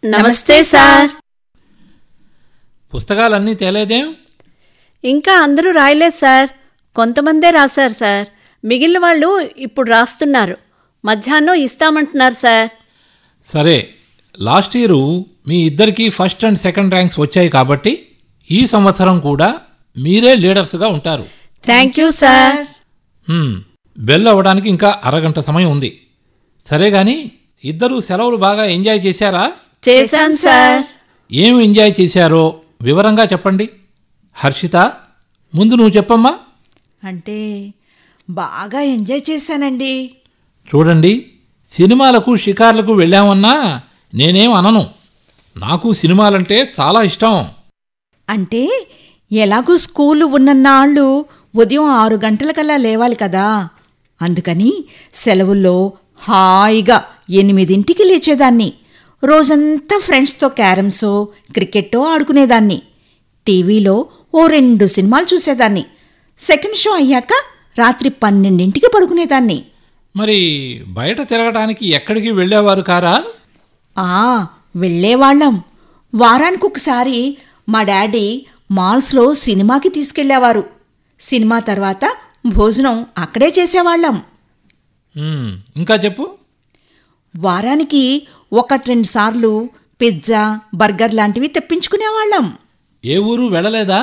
నమస్తే సార్ పుస్తకాలన్నీ తేలేదేం ఇంకా అందరూ రాయలేదు సార్ కొంతమందే రాశారు సార్ మిగిలిన వాళ్ళు ఇప్పుడు రాస్తున్నారు మధ్యాహ్నం ఇస్తామంటున్నారు సార్ సరే లాస్ట్ ఇయర్ మీ ఇద్దరికీ ఫస్ట్ అండ్ సెకండ్ ర్యాంక్స్ వచ్చాయి కాబట్టి ఈ సంవత్సరం కూడా మీరే లీడర్స్గా ఉంటారు thank you sir hmm, bell అవ్వడానికి ఇంకా అరగంట సమయం ఉంది సరే గాని ఇద్దరు సెలవులు బాగా ఎంజాయ్ చేశారా చేశాం సార్ ఏం ఎంజాయ్ చేశారో వివరంగా చెప్పండి హర్షిత ముందు నువ్వు చెప్పమ్మా అంటే బాగా ఎంజాయ్ చేశానండి చూడండి సినిమాలకు షికార్లకు వెళ్ళామన్నా నేనేం అనను నాకు సినిమాలంటే చాలా ఇష్టం అంటే ఎలాగూ స్కూలు ఉన్నన్నాళ్ళు ఉదయం ఆరు గంటలకల్లా లేవాలి కదా అందుకని సెలవుల్లో హాయిగా ఎనిమిదింటికి లేచేదాన్ని రోజంతా ఫ్రెండ్స్తో క్యారమ్సో క్రికెట్టో ఆడుకునేదాన్ని టీవీలో ఓ రెండు సినిమాలు చూసేదాన్ని సెకండ్ షో అయ్యాక రాత్రి పన్నెండింటికి పడుకునేదాన్ని మరి బయట తిరగడానికి ఎక్కడికి వెళ్ళేవారు కారా ఆ వెళ్ళేవాళ్ళం వారానికి ఒకసారి మా డాడీ మాల్స్లో సినిమాకి తీసుకెళ్ళేవారు సినిమా తర్వాత భోజనం అక్కడే చేసేవాళ్ళం హ్మ్, ఇంకా చెప్పు వారానికి ఒకటి రెండు సార్లు పిజ్జా బర్గర్ లాంటివి తెప్పించుకునేవాళ్ళం ఏ ఊరు వెళ్ళలేదా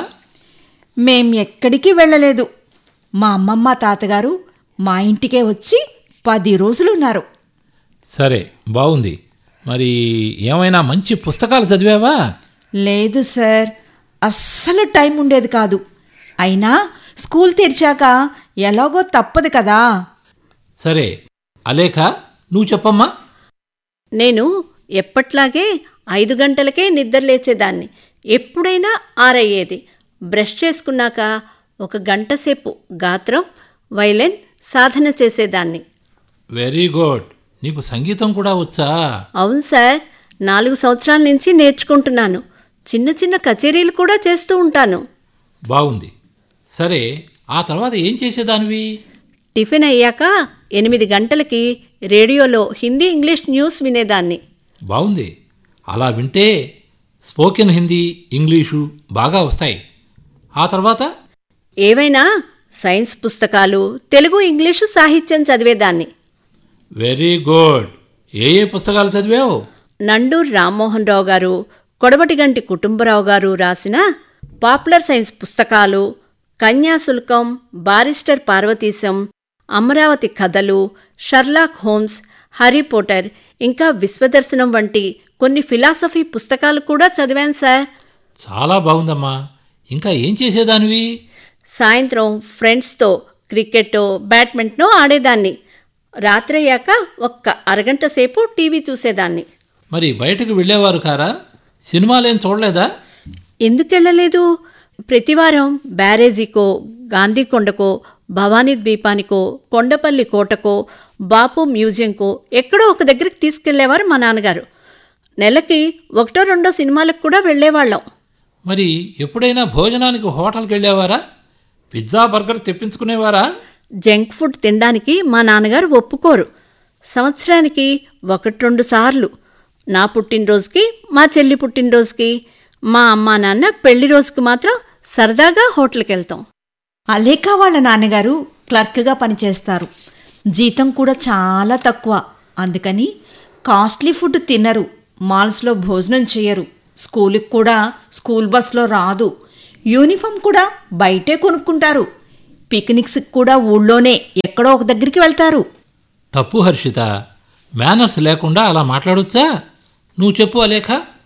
మేం ఎక్కడికి వెళ్ళలేదు మా అమ్మమ్మ తాతగారు మా ఇంటికే వచ్చి పది రోజులు ఉన్నారు సరే బాగుంది మరి ఏమైనా మంచి పుస్తకాలు చదివావా లేదు సార్ అస్సలు టైం ఉండేది కాదు అయినా స్కూల్ తెరిచాక ఎలాగో తప్పదు కదా సరే అలేఖ నువ్వు చెప్పమ్మా నేను ఎప్పట్లాగే ఐదు గంటలకే నిద్ర లేచేదాన్ని ఎప్పుడైనా ఆరయ్యేది బ్రష్ చేసుకున్నాక ఒక గంట సేపు గాత్రం వైలెన్ సాధన చేసేదాన్ని వెరీ గుడ్ నీకు సంగీతం కూడా వచ్చా అవును సార్ నాలుగు సంవత్సరాల నుంచి నేర్చుకుంటున్నాను చిన్న చిన్న కచేరీలు కూడా చేస్తూ ఉంటాను బాగుంది సరే ఆ తర్వాత ఏం చేసేదానివి టిఫిన్ అయ్యాక ఎనిమిది గంటలకి రేడియోలో హిందీ ఇంగ్లీష్ న్యూస్ వినేదాన్ని బాగుంది అలా వింటే స్పోకెన్ హిందీ ఇంగ్లీషు బాగా వస్తాయి ఆ తర్వాత ఏవైనా సైన్స్ పుస్తకాలు తెలుగు ఇంగ్లీషు సాహిత్యం చదివేదాన్ని వెరీ గుడ్ ఏ ఏ పుస్తకాలు చదివావు నండూర్ రామ్మోహన్ రావు గారు కొడవటిగంటి కుటుంబరావు గారు రాసిన పాపులర్ సైన్స్ పుస్తకాలు కన్యాశుల్కం బారిస్టర్ పార్వతీశం అమరావతి కథలు షర్లాక్ హోమ్స్ హ్యారీ పోటర్ ఇంకా విశ్వదర్శనం వంటి కొన్ని ఫిలాసఫీ పుస్తకాలు కూడా చదివాను సార్ చాలా బాగుందమ్మా ఇంకా ఏం చేసేదానివి సాయంత్రం ఫ్రెండ్స్తో క్రికెట్టో బ్యాడ్మింటనో ఆడేదాన్ని రాత్రి అయ్యాక ఒక్క అరగంట సేపు టీవీ చూసేదాన్ని మరి బయటకు వెళ్ళేవారు కారా సినిమాలేం చూడలేదా ఎందుకెళ్ళలేదు ప్రతివారం బ్యారేజీకో గాంధీకొండకో భవానీ ద్వీపానికో కొండపల్లి కోటకో బాపు మ్యూజియంకో ఎక్కడో ఒక దగ్గరికి తీసుకెళ్లేవారు మా నాన్నగారు నెలకి ఒకటో రెండో సినిమాలకు కూడా వెళ్ళేవాళ్ళం మరి ఎప్పుడైనా భోజనానికి హోటల్కి వెళ్ళేవారా పిజ్జా బర్గర్ తెప్పించుకునేవారా జంక్ ఫుడ్ తినడానికి మా నాన్నగారు ఒప్పుకోరు సంవత్సరానికి ఒకటి రెండు సార్లు నా పుట్టినరోజుకి మా చెల్లి పుట్టినరోజుకి మా అమ్మా నాన్న పెళ్లి రోజుకి మాత్రం సరదాగా హోటల్కి వెళ్తాం అలేక వాళ్ళ నాన్నగారు క్లర్క్గా పనిచేస్తారు జీతం కూడా చాలా తక్కువ అందుకని కాస్ట్లీ ఫుడ్ తినరు మాల్స్లో భోజనం చేయరు స్కూల్కి కూడా స్కూల్ బస్లో రాదు యూనిఫామ్ కూడా బయటే కొనుక్కుంటారు పిక్నిక్స్కి కూడా ఊళ్ళోనే ఎక్కడో ఒక దగ్గరికి వెళ్తారు తప్పు హర్షిత మేనర్స్ లేకుండా అలా మాట్లాడొచ్చా నువ్వు చెప్పు అలేఖ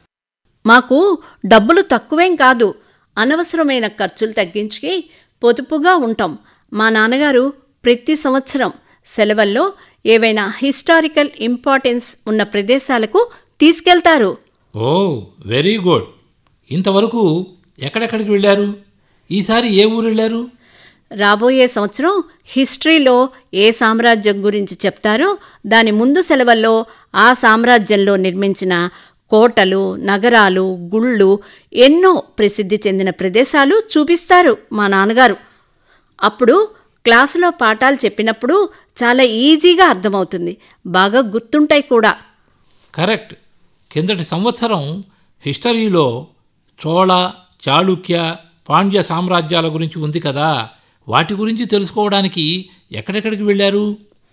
మాకు డబ్బులు తక్కువేం కాదు అనవసరమైన ఖర్చులు తగ్గించి పొదుపుగా ఉంటాం మా నాన్నగారు ప్రతి సంవత్సరం సెలవుల్లో ఏవైనా హిస్టారికల్ ఇంపార్టెన్స్ ఉన్న ప్రదేశాలకు తీసుకెళ్తారు ఓ వెరీ గుడ్ ఇంతవరకు ఎక్కడెక్కడికి వెళ్ళారు ఈసారి ఏ ఊరు వెళ్ళారు రాబోయే సంవత్సరం హిస్టరీలో ఏ సామ్రాజ్యం గురించి చెప్తారో దాని ముందు సెలవుల్లో ఆ సామ్రాజ్యంలో నిర్మించిన కోటలు నగరాలు గుళ్ళు ఎన్నో ప్రసిద్ధి చెందిన ప్రదేశాలు చూపిస్తారు మా నాన్నగారు అప్పుడు క్లాసులో పాఠాలు చెప్పినప్పుడు చాలా ఈజీగా అర్థమవుతుంది బాగా గుర్తుంటాయి కూడా కరెక్ట్ కిందటి సంవత్సరం హిస్టరీలో చోళ చాళుక్య పాండ్య సామ్రాజ్యాల గురించి ఉంది కదా వాటి గురించి తెలుసుకోవడానికి ఎక్కడెక్కడికి వెళ్ళారు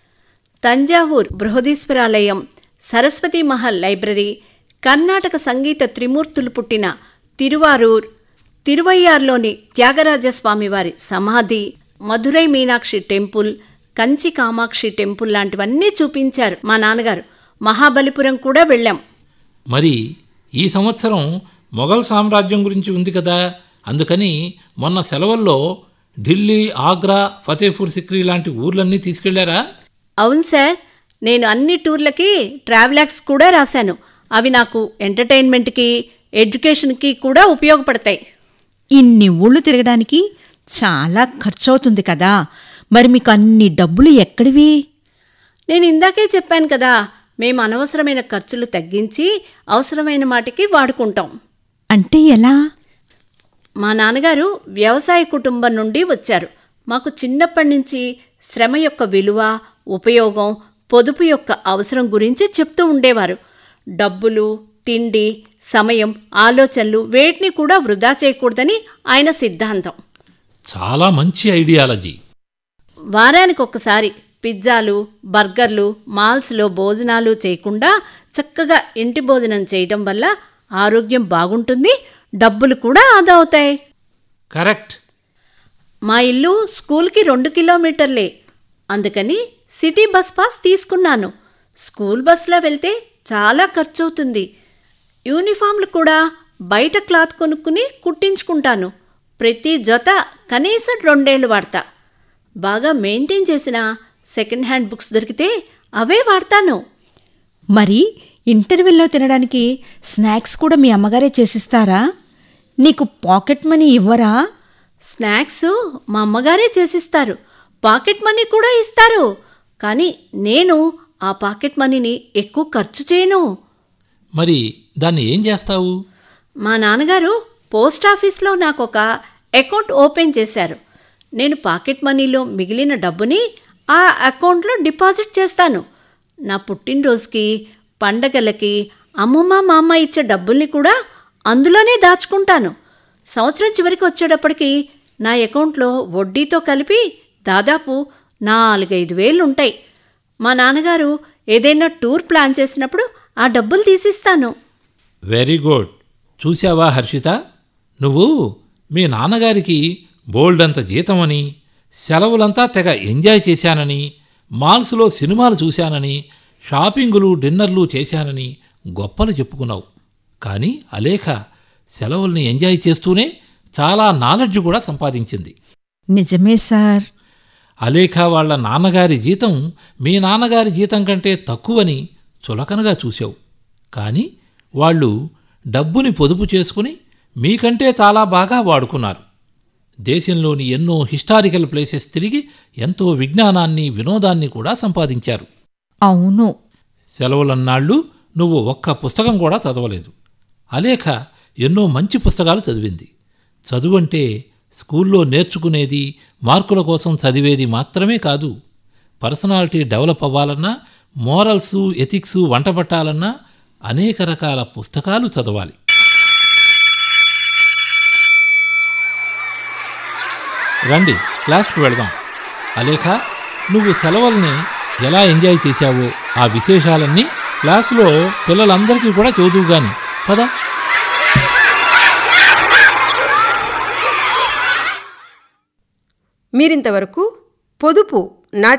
తంజావూర్ బృహదీశ్వరాలయం సరస్వతి మహల్ లైబ్రరీ కర్ణాటక సంగీత త్రిమూర్తులు పుట్టిన తిరువారూర్ తిరువయ్యార్లోని త్యాగరాజస్వామి వారి సమాధి మధురై మీనాక్షి టెంపుల్ కంచి కామాక్షి టెంపుల్ లాంటివన్నీ చూపించారు మా నాన్నగారు మహాబలిపురం కూడా వెళ్ళాం మరి ఈ సంవత్సరం మొఘల్ సామ్రాజ్యం గురించి ఉంది కదా అందుకని మొన్న సెలవుల్లో ఢిల్లీ ఆగ్రా ఫతేపూర్ సిక్రీ లాంటి ఊర్లన్నీ తీసుకెళ్లారా అవును సార్ నేను అన్ని టూర్లకి ట్రావెలాక్స్ కూడా రాశాను అవి నాకు ఎంటర్టైన్మెంట్కి ఎడ్యుకేషన్కి కూడా ఉపయోగపడతాయి ఇన్ని ఊళ్ళు తిరగడానికి చాలా ఖర్చవుతుంది కదా మరి మీకు అన్ని డబ్బులు ఎక్కడివి నేను ఇందాకే చెప్పాను కదా మేము అనవసరమైన ఖర్చులు తగ్గించి అవసరమైన మాటికి వాడుకుంటాం అంటే ఎలా మా నాన్నగారు వ్యవసాయ కుటుంబం నుండి వచ్చారు మాకు చిన్నప్పటి నుంచి శ్రమ యొక్క విలువ ఉపయోగం పొదుపు యొక్క అవసరం గురించి చెప్తూ ఉండేవారు డబ్బులు తిండి సమయం ఆలోచనలు వేటిని కూడా వృధా చేయకూడదని ఆయన సిద్ధాంతం చాలా మంచి ఐడియాలజీ వారానికి ఒక్కసారి పిజ్జాలు బర్గర్లు మాల్స్లో భోజనాలు చేయకుండా చక్కగా ఇంటి భోజనం చేయటం వల్ల ఆరోగ్యం బాగుంటుంది డబ్బులు కూడా ఆదా అవుతాయి కరెక్ట్ మా ఇల్లు స్కూల్కి రెండు కిలోమీటర్లే అందుకని సిటీ బస్ పాస్ తీసుకున్నాను స్కూల్ బస్లో వెళ్తే చాలా ఖర్చు అవుతుంది యూనిఫామ్లు కూడా బయట క్లాత్ కొనుక్కుని కుట్టించుకుంటాను ప్రతి జత కనీసం రెండేళ్లు వాడతా బాగా మెయింటైన్ చేసిన సెకండ్ హ్యాండ్ బుక్స్ దొరికితే అవే వాడతాను మరి ఇంటర్వెల్లో తినడానికి స్నాక్స్ కూడా మీ అమ్మగారే చేసిస్తారా నీకు పాకెట్ మనీ ఇవ్వరా స్నాక్స్ మా అమ్మగారే చేసిస్తారు పాకెట్ మనీ కూడా ఇస్తారు కానీ నేను ఆ పాకెట్ మనీని ఎక్కువ ఖర్చు చేయను మరి దాన్ని ఏం చేస్తావు మా నాన్నగారు పోస్ట్ ఆఫీస్లో నాకు ఒక అకౌంట్ ఓపెన్ చేశారు నేను పాకెట్ మనీలో మిగిలిన డబ్బుని ఆ అకౌంట్లో డిపాజిట్ చేస్తాను నా పుట్టినరోజుకి పండగలకి అమ్మమ్మ మా అమ్మ ఇచ్చే డబ్బుల్ని కూడా అందులోనే దాచుకుంటాను సంవత్సరం చివరికి వచ్చేటప్పటికి నా అకౌంట్లో వడ్డీతో కలిపి దాదాపు నాలుగైదు వేలు ఉంటాయి మా నాన్నగారు ఏదైనా టూర్ ప్లాన్ చేసినప్పుడు ఆ డబ్బులు తీసిస్తాను వెరీ గుడ్ చూశావా హర్షిత నువ్వు మీ నాన్నగారికి బోల్డంత జీతమని సెలవులంతా తెగ ఎంజాయ్ చేశానని మాల్స్లో సినిమాలు చూశానని షాపింగులు డిన్నర్లు చేశానని గొప్పలు చెప్పుకున్నావు కానీ అలేఖ సెలవుల్ని ఎంజాయ్ చేస్తూనే చాలా నాలెడ్జ్ కూడా సంపాదించింది నిజమే సార్ అలేఖ వాళ్ళ నాన్నగారి జీతం మీ నాన్నగారి జీతం కంటే తక్కువని చులకనగా చూశావు కానీ వాళ్ళు డబ్బుని పొదుపు చేసుకుని మీకంటే చాలా బాగా వాడుకున్నారు దేశంలోని ఎన్నో హిస్టారికల్ ప్లేసెస్ తిరిగి ఎంతో విజ్ఞానాన్ని వినోదాన్ని కూడా సంపాదించారు అవును సెలవులన్నాళ్ళు నువ్వు ఒక్క పుస్తకం కూడా చదవలేదు అలేఖ ఎన్నో మంచి పుస్తకాలు చదివింది చదువంటే స్కూల్లో నేర్చుకునేది మార్కుల కోసం చదివేది మాత్రమే కాదు పర్సనాలిటీ డెవలప్ అవ్వాలన్నా మోరల్స్ ఎథిక్స్ వంటపట్టాలన్నా అనేక రకాల పుస్తకాలు చదవాలి రండి క్లాస్కి వెళదాం అలేఖ నువ్వు సెలవుల్ని ఎలా ఎంజాయ్ చేశావో ఆ విశేషాలన్నీ క్లాసులో పిల్లలందరికీ కూడా చదువు గాని పద మీరింతవరకు పొదుపు నాటి